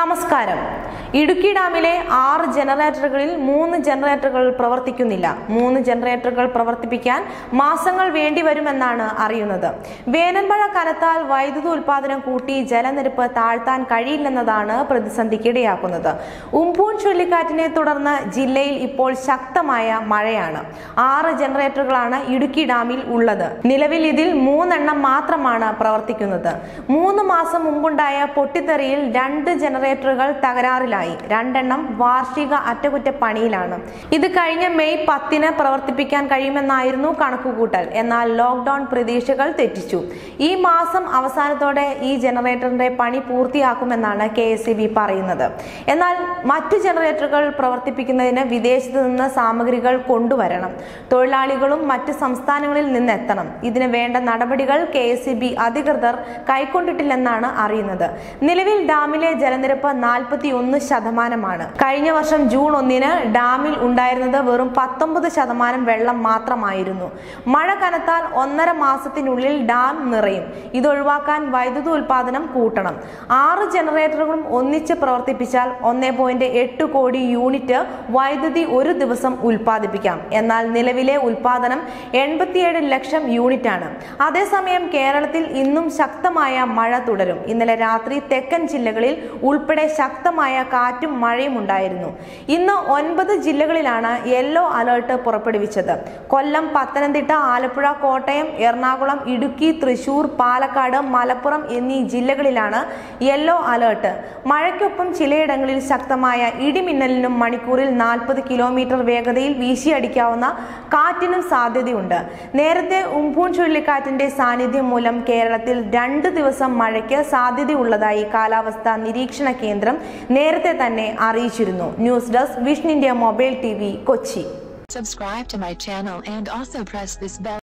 നമസ്കാരം ഇടുക്കി ഡാമിലെ ആറ് ജനറേറ്ററുകളിൽ മൂന്ന് ജനറേറ്ററുകൾ പ്രവർത്തിക്കുന്നില്ല മൂന്ന് ജനറേറ്ററുകൾ പ്രവർത്തിപ്പിക്കാൻ മാസങ്ങൾ വേണ്ടിവരുമെന്നാണ് അറിയുന്നത് വേനൽമഴ കനത്താൽ വൈദ്യുതി ഉൽപാദനം കൂട്ടി ജലനിരപ്പ് താഴ്ത്താൻ കഴിയില്ലെന്നതാണ് പ്രതിസന്ധിക്കിടയാക്കുന്നത് ഉംപൂൺ ചുഴലിക്കാറ്റിനെ തുടർന്ന് ജില്ലയിൽ ഇപ്പോൾ ശക്തമായ മഴയാണ് ആറ് ജനറേറ്ററുകളാണ് ഇടുക്കി ഡാമിൽ ഉള്ളത് നിലവിൽ ഇതിൽ മൂന്നെണ്ണം മാത്രമാണ് പ്രവർത്തിക്കുന്നത് മൂന്ന് മാസം മുമ്പുണ്ടായ പൊട്ടിത്തെറിയിൽ രണ്ട് ജനറേറ്ററുകൾ തകരാറിലായി രണ്ടെണ്ണം വാർഷിക അറ്റകുറ്റപ്പണിയിലാണ് ഇത് കഴിഞ്ഞ മെയ് പത്തിന് പ്രവർത്തിപ്പിക്കാൻ കഴിയുമെന്നായിരുന്നു കണക്കുകൂട്ടൽ എന്നാൽ ലോക്ക്ഡൌൺ പ്രതീക്ഷകൾ തെറ്റിച്ചു ഈ മാസം അവസാനത്തോടെ ഈ ജനറേറ്ററിന്റെ പണി പൂർത്തിയാക്കുമെന്നാണ് കെ പറയുന്നത് എന്നാൽ മറ്റു ജനറേറ്ററുകൾ പ്രവർത്തിപ്പിക്കുന്നതിന് വിദേശത്ത് നിന്ന് സാമഗ്രികൾ കൊണ്ടുവരണം തൊഴിലാളികളും മറ്റ് സംസ്ഥാനങ്ങളിൽ നിന്ന് എത്തണം ഇതിന് വേണ്ട നടപടികൾ കെ അധികൃതർ കൈക്കൊണ്ടിട്ടില്ലെന്നാണ് അറിയുന്നത് നിലവിൽ ഡാമിലെ ജലനിരപ്പ് നാൽപ്പത്തി ഒന്ന് ശതമാനമാണ് കഴിഞ്ഞ വർഷം ജൂൺ ഒന്നിന് ഡാമിൽ ഉണ്ടായിരുന്നത് വെറും പത്തൊമ്പത് ശതമാനം വെള്ളം മാത്രമായിരുന്നു മഴ കനത്താൽ ഒന്നര മാസത്തിനുള്ളിൽ ഡാം നിറയും ഇത് ഒഴിവാക്കാൻ വൈദ്യുതി ഉൽപാദനം കൂട്ടണം ആറ് ജനറേറ്ററുകളും ഒന്നിച്ച് പ്രവർത്തിപ്പിച്ചാൽ ഒന്നേ പോയിന്റ് എട്ട് കോടി യൂണിറ്റ് വൈദ്യുതി ഒരു ദിവസം ഉൽപ്പാദിപ്പിക്കാം എന്നാൽ നിലവിലെ ഉൽപാദനം എൺപത്തിയേഴ് ലക്ഷം യൂണിറ്റ് ആണ് അതേസമയം കേരളത്തിൽ ഇന്നും ശക്തമായ മഴ തുടരും ഇന്നലെ രാത്രി തെക്കൻ ജില്ലകളിൽ ഉൾപ്പെടെ ശക്തമായ കാറ്റും മഴയും ഉണ്ടായിരുന്നു ഇന്ന് ഒൻപത് ജില്ലകളിലാണ് യെല്ലോ അലേർട്ട് പുറപ്പെടുവിച്ചത് കൊല്ലം പത്തനംതിട്ട ആലപ്പുഴ കോട്ടയം എറണാകുളം ഇടുക്കി തൃശൂർ പാലക്കാട് മലപ്പുറം എന്നീ ജില്ലകളിലാണ് യെല്ലോ അലേർട്ട് മഴയ്ക്കൊപ്പം ചിലയിടങ്ങളിൽ ശക്തമായ ഇടിമിന്നലിനും മണിക്കൂറിൽ നാൽപ്പത് കിലോമീറ്റർ വേഗതയിൽ വീശിയടിക്കാവുന്ന കാറ്റിനും സാധ്യതയുണ്ട് നേരത്തെ ഉംപൂൺ ചുഴലിക്കാറ്റിന്റെ സാന്നിധ്യം മൂലം കേരളത്തിൽ രണ്ട് ദിവസം മഴയ്ക്ക് സാധ്യതയുള്ളതായി കാലാവസ്ഥാ നിരീക്ഷണ കേന്ദ്രം നേരത്തെ തന്നെ അറിയിച്ചിരുന്നു news desk vision India mobile T Kochi Subscribe to my channel and also press this bell